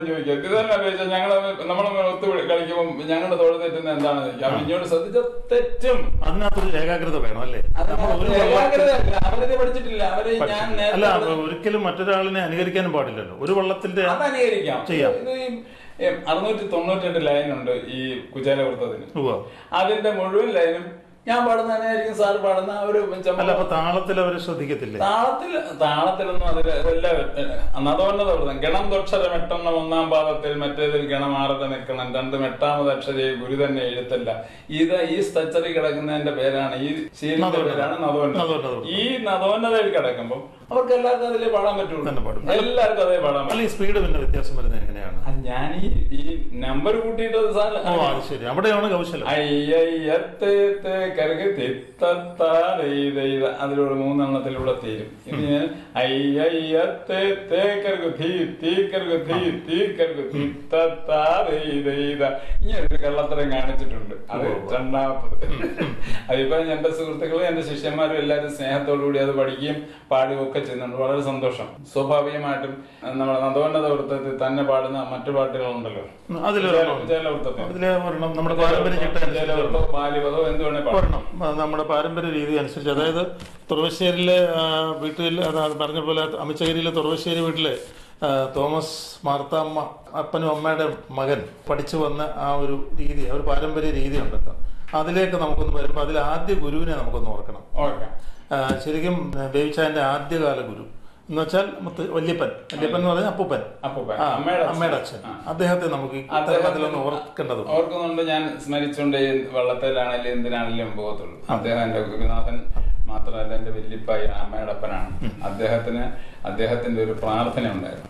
ചോദിക്കാം ഇത് തന്നെ ചോദിച്ചാൽ ഞങ്ങൾ നമ്മൾ ഒത്തു കളിക്കുമ്പോൾ ഞങ്ങളുടെ തോട് തെറ്റുന്ന എന്താണെന്ന് ചോദിക്കാം അവൻ ഇങ്ങോട്ട് ശ്രദ്ധിച്ച തെറ്റും അതിനകത്തൊരു ഏകാഗ്രത വേണം അല്ലേ അത് നമ്മൾ ഒരു വള്ളത്തിൽ- ഏകാഗ്രതയല്ല. അവരിത് പഠിച്ചിട്ടില്ല അവര് ഞാൻ പഠിച്ചിട്ടില്ല. അല്ല നേരത്തെ ഒരിക്കലും മറ്റൊരാളിനെ അനുകരിക്കാനും പാടില്ലല്ലോ ഒരു വള്ളത്തിന്റെ അത് അനുകരിക്കാം ചെയ്യാം. ഇത് ഈ ഏ, അറുന്നൂറ്റി തൊണ്ണൂറ്റെട്ട് ലൈൻ ഉണ്ട് ഈ കുചേല വൃത്തത്തിന് ഉവ്വ. അതിന്റെ മുഴുവൻ ലൈനും ഞാൻ പാടുന്ന തന്നെയായിരിക്കും സാർ പാടുന്ന ആ ഒരു ചമ്മ- അല്ല അപ്പൊ താളത്തിൽ അവര് ശ്രദ്ധിക്കത്തില്ലേ താളത്തിൽ താളത്തിലൊന്നും അതിൽ വല്ല നദോന്നത വൃതം ഗണം തൊക്ഷരം എട്ടെണ്ണം ഒന്നാം പാദത്തിൽ മറ്റേതിൽ ഗണം ആറത്തെ നിൽക്കണം രണ്ടും എട്ടാമത് അക്ഷരി ഗുരു തന്നെ എഴുത്തല്ല ഇത് ഈ സ്ട്രക്ചറിൽ കിടക്കുന്നതിന്റെ പേരാണ് ഈ ശീലിന്റെ നദോന്നത. പേരാണ് നദോന്നത നദോന്നത. ഈ നദോന്നതയിൽ കിടക്കുമ്പോൾ അവർക്ക് എല്ലാവർക്കും അതിലേ പാടാൻ തന്നെ പറ്റുള്ളൂ പാടും. എല്ലാവർക്കും അതേ പാടാൻ പറ്റും അല്ല ഈ സ്പീഡ് പിന്നെ വ്യത്യാസം വരുന്നത് എങ്ങനെയാണ് അത് ഞാൻ ഈ ഈ നമ്പർ കൂട്ടിയിട്ട് സാർ ഓ അത് ശരി അവിടെയാണ് കൗശലം അയ്യയ്യത്തെ കരുകി തിത്തത്താതെയ്ത അതിലൂടെ മൂന്നെണ്ണത്തിലൂടെ തീരും ഇത് ഞാൻ അയ്യയ്യത്തെ കരുകു തീ തീ കരുകു തീ തീ കരുകു തിത്തത്താതെയ്ത ഇങ്ങനെ ഒരു കള്ളത്തരം കാണിച്ചിട്ടുണ്ട് അത് രണ്ടാമത്തത് അതിപ്പോ എന്റെ സുഹൃത്തുക്കളും എന്റെ ശിഷ്യന്മാരും എല്ലാവരും സ്നേഹത്തോടു കൂടി അത് പഠിക്കുകയും പാടുകയും ഒക്കെ ചെയ്യുന്നുണ്ട് വളരെ സന്തോഷം സ്വാഭാവികമായിട്ടും നമ്മുടെ നദോന്നത വൃത്തത്തിൽ തന്നെ പാടുന്ന മറ്റു പാട്ടുകളുണ്ടല്ലോ അതിലൊരെണ്ണം ചില വൃത്തത്തിൽ അതിലെ ഒരെണ്ണം നമ്മുടെ പാരമ്പര്യ ചിട്ട അനുസരിച്ച് ജലവൃത്തോ ബാല്യവധോ എന്ത് വേണേ പാടാം ഒരെണ്ണം ആ, നമ്മുടെ പാരമ്പര്യ രീതി അനുസരിച്ച് അതായത് തുറവശ്ശേരിയിലെ ആ, വീട്ടിൽ അതാ പറഞ്ഞ പോലെ അമിച്ചകരിയിലെ തുറവശ്ശേരി വീട്ടിലെ ആ, തോമസ് മാർത്താമ്മ അപ്പനും അമ്മയുടെ മകൻ പഠിച്ചു വന്ന ആ ഒരു രീതി ആ ഒരു പാരമ്പര്യ രീതി ഉണ്ടല്ലോ അതിലേക്ക് നമുക്കൊന്ന് വരുമ്പോൾ അതിൽ ആദ്യ ഗുരുവിനെ നമുക്കൊന്ന് ഓർക്കണം ഓക്കെ ആ, ശരിക്കും ബേബിച്ചായന്റെ ആദ്യകാല ഗുരു എന്ന് വെച്ചാൽ മുത്ത് വല്യപ്പൻ വല്യപ്പൻ എന്ന് പറഞ്ഞാൽ അപ്പൂപ്പൻ അപ്പൂപ്പൻ. ആ, അമ്മയുടെ അച്ഛൻ. അമ്മയുടെ അച്ഛൻ ആ. അദ്ദേഹത്തെ നമുക്ക് ഈ തരുണത്തിലൊന്ന് ഓർക്കേണ്ടതും ഓർക്കുന്നുണ്ട് ഞാൻ സ്മരിച്ചുകൊണ്ട് ഈ വള്ളത്തിലാണെങ്കിലും എന്തിനാണെങ്കിലും പോകത്തുള്ളൂ അദ്ദേഹം എന്റെ ഗുരുനാഥൻ മാത്രമല്ല എന്റെ വല്യപ്പായി അമ്മയുടെ അപ്പനാണ് അദ്ദേഹത്തിന് അദ്ദേഹത്തിന്റെ ഒരു പ്രാർത്ഥന ഉണ്ടായിരുന്നു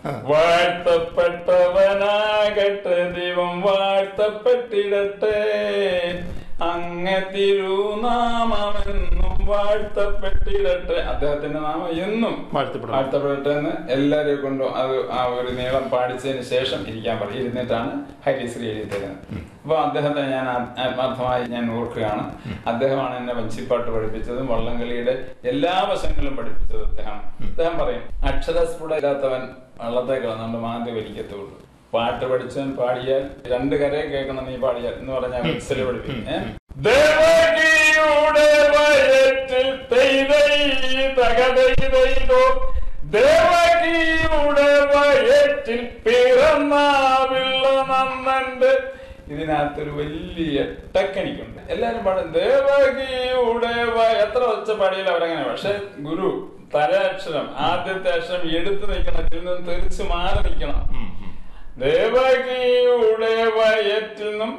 വാഴ്ത്തപ്പെട്ടവനാകട്ടെ ദൈവം വാഴ്ത്തപ്പെട്ടിടട്ടെ അങ്ങ തിരുനാമെന്നും വാഴ്ത്തപ്പെട്ടിടട്ടെ അദ്ദേഹത്തിന്റെ നാമം എന്നും വാഴ്ത്തപ്പെടും വാഴ്ത്തപ്പെടട്ടെ എന്ന് എല്ലാവരെയും കൊണ്ടും അത് ആ ഒരു നീളം പാടിച്ചതിന് ശേഷം ഇരിക്കാൻ പറയും ഇരുന്നിട്ടാണ് ഹരിശ്രീ എഴുതി തരുന്നത് അപ്പൊ അദ്ദേഹത്തെ ഞാൻ ആ- ആത്മാർത്ഥമായി ഞാൻ ഓർക്കുകയാണ് അദ്ദേഹമാണ് എന്നെ വഞ്ചിപ്പാട്ട് പഠിപ്പിച്ചതും വള്ളംകളിയുടെ എല്ലാ വശങ്ങളും പഠിപ്പിച്ചത് അദ്ദേഹം അദ്ദേഹം പറയും അക്ഷരസ്ഫുട ഇല്ലാത്തവൻ വള്ളത്തെ കിടന്നുകൊണ്ട് മാന്തി വലിക്കത്തുള്ളൂ പാട്ട് പഠിച്ചവൻ പാടിയാൽ രണ്ട് കരയെ കേൾക്കണം നീ പാടിയാൽ എന്ന് പറഞ്ഞാൽ മിക്സല് പഠിപ്പിക്കും ഏ? ദേവകിയുടെ വയറ്റിൽ തെയ്തൈ തകതൈതൈതോ ദേവകിയുടെ വയറ്റിൽ പിറന്നാവിള്ള നന്നണ്ട് ഇതിനകത്തൊരു വലിയ ടെക്നിക്കുണ്ട് എല്ലാരും പാടും ദേവകിയുടെ വ- എത്ര ഒച്ച പാടിയാലും അവരങ്ങനെ പക്ഷെ ഗുരു തരാക്ഷരം ആദ്യത്തെ അക്ഷരം എടുത്തു നിൽക്കണം ഇതിൽ നിന്ന് തെറിച്ച് മാറി നിൽക്കണം ഉം, ഉം. ദേവകിയുടെ വയറ്റിൽ നിന്നും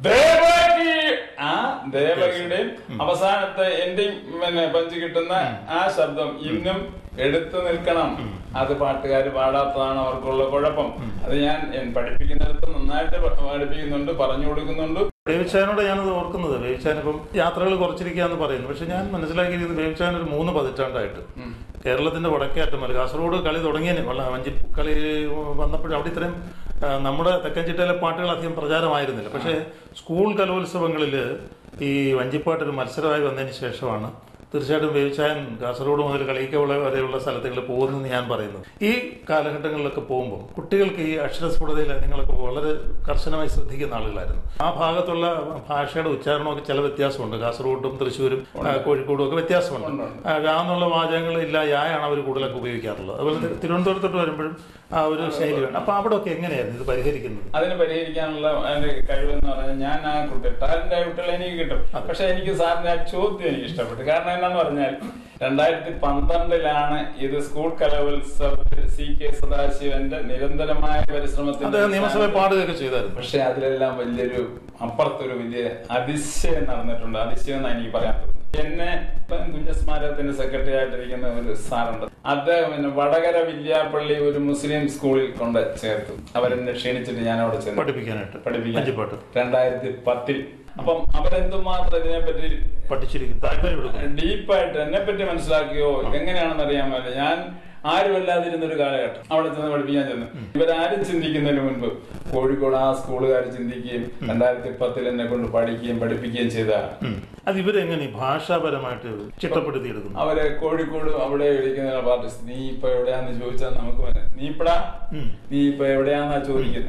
ദേവകി ആ ദേവകിയുടെയും അവസാനത്തെ എന്റെയും പിന്നെ പഞ്ച് കിട്ടുന്ന ആ ശബ്ദം ഇന്നും എടുത്തു നിൽക്കണം അത് പാട്ടുകാർ പാടാത്തതാണ് അവർക്കുള്ള കുഴപ്പം അത് ഞാൻ എൻ പഠിപ്പിക്കുന്നിടത്ത് നന്നായിട്ട് പ- പഠിപ്പിക്കുന്നുണ്ട് പറഞ്ഞു കൊടുക്കുന്നുണ്ട് ബേബിച്ചാനോട് ഞാനത് ഓർക്കുന്നത് ബേബിച്ചാൻ ഇപ്പം യാത്രകൾ കുറച്ചിരിക്കാന്ന് പറയുന്നു പക്ഷെ ഞാൻ മനസ്സിലാക്കിയിരിക്കുന്നത് ബേബിച്ചാൻ ഒരു മൂന്ന് പതിറ്റാണ്ടായിട്ട് കേരളത്തിന്റെ വടക്കേ അറ്റം വരെ കാസർഗോഡ് കളി തുടങ്ങിയതിന് വള്ള വഞ്ചി കളി വന്നപ്പോഴും അവിടെ ഇത്രയും ആ, നമ്മുടെ തെക്കൻ ചിട്ടയിലെ പാട്ടുകൾ അധികം പ്രചാരമായിരുന്നില്ല പക്ഷേ സ്കൂൾ കലോത്സവങ്ങളിൽ ഈ വഞ്ചിപ്പാട്ട് ഒരു മത്സരമായി വന്നതിന് ശേഷമാണ് തീർച്ചയായിട്ടും ബേബിച്ചായൻ കാസർഗോഡ് മുതൽ കളിക്കവള വരെയുള്ള സ്ഥലത്തുകൾ പോകുന്നെന്ന് ഞാൻ പറയുന്നത് ഈ കാലഘട്ടങ്ങളിലൊക്കെ പോകുമ്പോൾ കുട്ടികൾക്ക് ഈ അക്ഷരസ്ഫുടതയിൽ നിങ്ങളൊക്കെ വളരെ കർശനമായി ശ്രദ്ധിക്കുന്ന ആളുകളായിരുന്നു ആ ഭാഗത്തുള്ള ഭാഷയുടെ ഉച്ചാരണമൊക്കെ ചില വ്യത്യാസമുണ്ട് കാസർഗോഡും തൃശ്ശൂരും ആ, കോഴിക്കോടും ഒക്കെ വ്യത്യാസമുണ്ട് ആ, ഴ എന്നുള്ള വാചകങ്ങൾ ഇല്ല യായാണ് അവർ കൂടുതലൊക്കെ ഉപയോഗിക്കാറുള്ളത് അതുപോലെ തി- തിരുവനന്തപുരത്തോട്ട് വരുമ്പോഴും ആ ഒരു ശൈലി വേണം അപ്പൊ അവിടെ ഒക്കെ എങ്ങനെയായിരുന്നു ഇത് പരിഹരിക്കുന്നത് അതിന് പരിഹരിക്കാനുള്ള അതിന്റെ കഴിവെന്ന് പറഞ്ഞാൽ ഞാൻ ആ കുട്ടി ടാലന്റ് ആയ കുട്ടികളെ എനിക്ക് കിട്ടും പക്ഷെ എനിക്ക് സാറിന്റെ ആ ചോദ്യം എനിക്ക് ഇഷ്ടപ്പെട്ടു കാരണം എന്താന്ന് പറഞ്ഞാൽ രണ്ടായിരത്തി പന്ത്രണ്ടിലാണ് ഇത് സ്കൂൾ കലോത്സവത്തിൽ സി കെ സദാശിവന്റെ നിരന്തരമായ പരിശ്രമത്തിൽ അദ്ദേഹം നിയമസഭയിൽ പാടുകയൊക്കെ ചെയ്തായിരുന്നു പക്ഷെ അതിലെല്ലാം വലിയൊരു അപ്പുറത്തൊരു വലിയ അതിശയം നടന്നിട്ടുണ്ട് അതിശയം എന്നാണ് എനിക്ക് പറയാൻ തോന്നുന്നത് എന്നെ ഇപ്പം കുഞ്ഞസ്മാരകത്തിന്റെ സെക്രട്ടറി ആയിട്ടിരിക്കുന്ന ഒരു സാറുണ്ട് അദ്ദേഹം എന്നെ വടകര വില്യാപ്പള്ളി ഒരു മുസ്ലിം സ്കൂളിൽ കൊണ്ട് ചേർത്തു അവരെന്നെ ക്ഷണിച്ചിട്ട് ഞാൻ അവിടെ ചെന്നു പഠിപ്പിക്കാനായിട്ട് പഠിപ്പിക്കാൻ വഞ്ചിപ്പാട്ട് രണ്ടായിരത്തി പത്തിൽ അപ്പം അവരെന്തുമാത്രം ഇതിനെപ്പറ്റി പഠിച്ചിരിക്കും താല്പര്യം എടുക്കും ഡീപ്പായിട്ട് എന്നെ പറ്റി മനസ്സിലാക്കിയോ എങ്ങനെയാണെന്ന് അറിയാൻ പറ്റില്ല ഞാൻ ആരുമല്ലാതിരുന്ന ഒരു കാലഘട്ടം അവിടെ ചെന്ന് പഠിപ്പിക്കാൻ ചെന്നു ഇവരാരും ചിന്തിക്കുന്നതിന് മുൻപ് കോഴിക്കോട് ആ സ്കൂളുകാർ ചിന്തിക്കുകയും രണ്ടായിരത്തി പത്തിൽ എന്നെ കൊണ്ട് പഠിക്കുകയും പഠിപ്പിക്കുകയും ചെയ്തതാണ് ഉം. അത് ഇവരെങ്ങനെ ഈ ഭാഷാപരമായിട്ട് ചിട്ടപ്പെടുത്തിയെടുക്കുന്നു അവര് കോഴിക്കോട് അവിടെ ഇരിക്കുന്ന പാർട്ടിസ്റ്റ് നീ ഇപ്പൊ എവിടെയാന്ന് ചോദിച്ചാൽ നമുക്ക് മനസ്സിലാവും. നീ ഇപ്പടാ ഉം. നീ ഇപ്പൊ എവിടെയാന്നാ ചോദിക്കുന്നത്